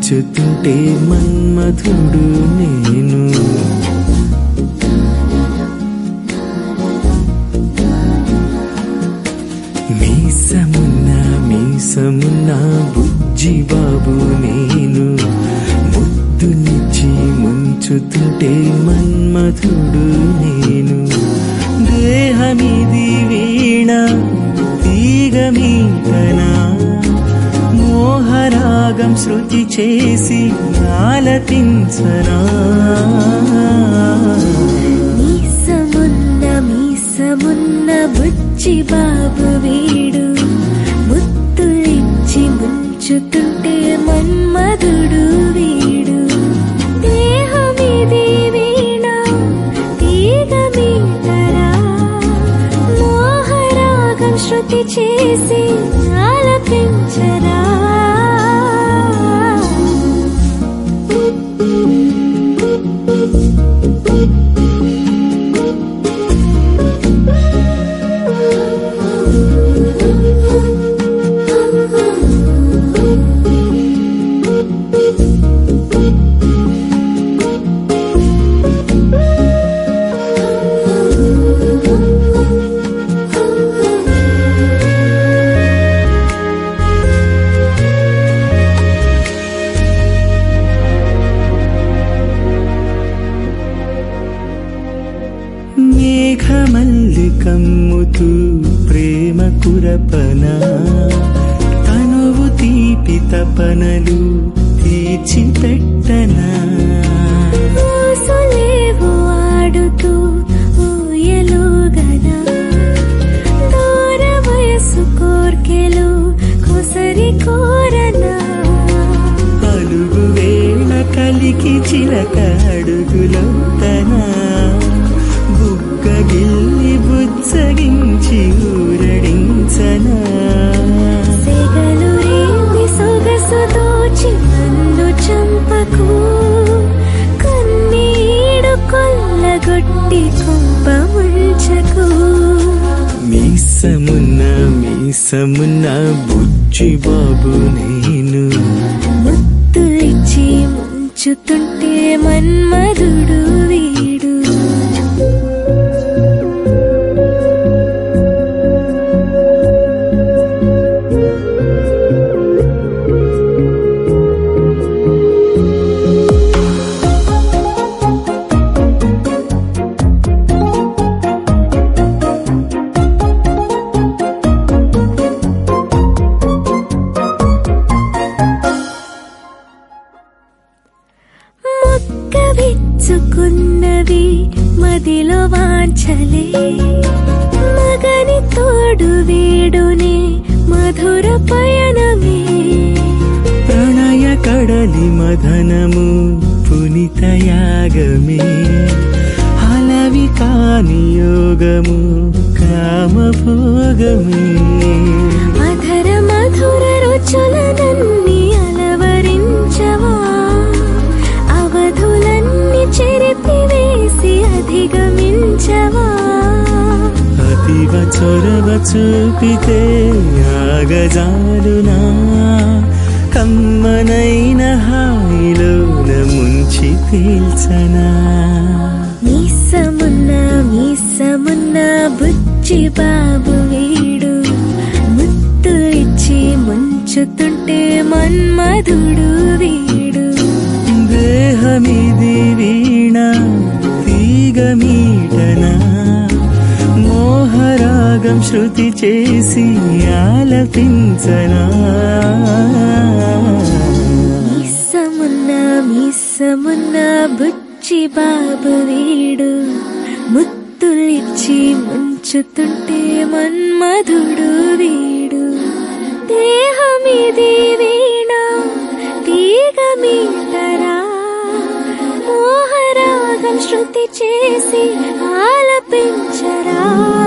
ముంచుతుంటే మన్మధుడు నేను మీసమున్న మీసమున్న బుజ్జి బాబు నేను ముద్దునిచ్చి ముంచుతుంటే మన్మధుడు నేను దేహమిది వీణ తీగమీతనా మోహరాగం శృతి చేసి ఆలపించనా మీసమున్న మీసమున్న బుచ్చి బాబు వీడు ముత్తులిచ్చి ముంచుతుంటే మన్మధుడు వీడు దేహమిది వీణ తీగ మీతరా మోహరాగం శృతి చేసి ఆలపించరా మేఘమల్లి కమ్ముతూ ప్రేమ కురపన తనువు తీపి తపనలు తీర్చిపెట్టనా ఊసులేవు ఆడుతూ ఊయలుగనా దూర వయసు కోర్కెలు కొసరి కోరనా అలుగు వేళ కలికి చిలక అడుగులొత్తనా బుగ్గ గిల్లి బుజ్జగించి ఊరడించనా సెగలు రేపి సొగసు దోచి నన్ను చంపకు కన్నీడు కొల్లగొట్టి కుంప ముంచకు మీసమున్న మీసమున్న బుజ్జి బాబు నేను ముత్తులిచ్చి ముంచుతుంటే మన్మధుడు వీడు మొక్క విచ్చుకున్నవి మదిలో వాంచలే మగని తోడు వేడునే మధుర పయనమే ప్రణయ కడలి మదనము పునిత యాగమే హలవి కాని యోగము కామభోగమే మధుర మధుర రుచులనన్ని అలవరించవా అవధులన్నీ చెరిపి వేసి అధిగమించవా అతివ చొరవ చూపితే ఆగజాలునా కమ్మనైన హాయిలోన ముంచి తేల్చనా మీసమున్న మీసమున్న బుచ్చి బాబు వీడు ముత్తు ఇచ్చి ముంచుతుంటే మన్మధుడు వీడు దేహమిది వీణ తీగమీటనా మోహరాగం శృతి చేసి ఆలపించనా మీసమున్న మీసమున్న బుచ్చి బాబు వీడు ముత్తులిచ్చి ముంచుతుంటే మన్మధుడు వీడు దేహమిది వీణ తీగ మీటరా మోహరాగం శృతి చేసి ఆలపించరా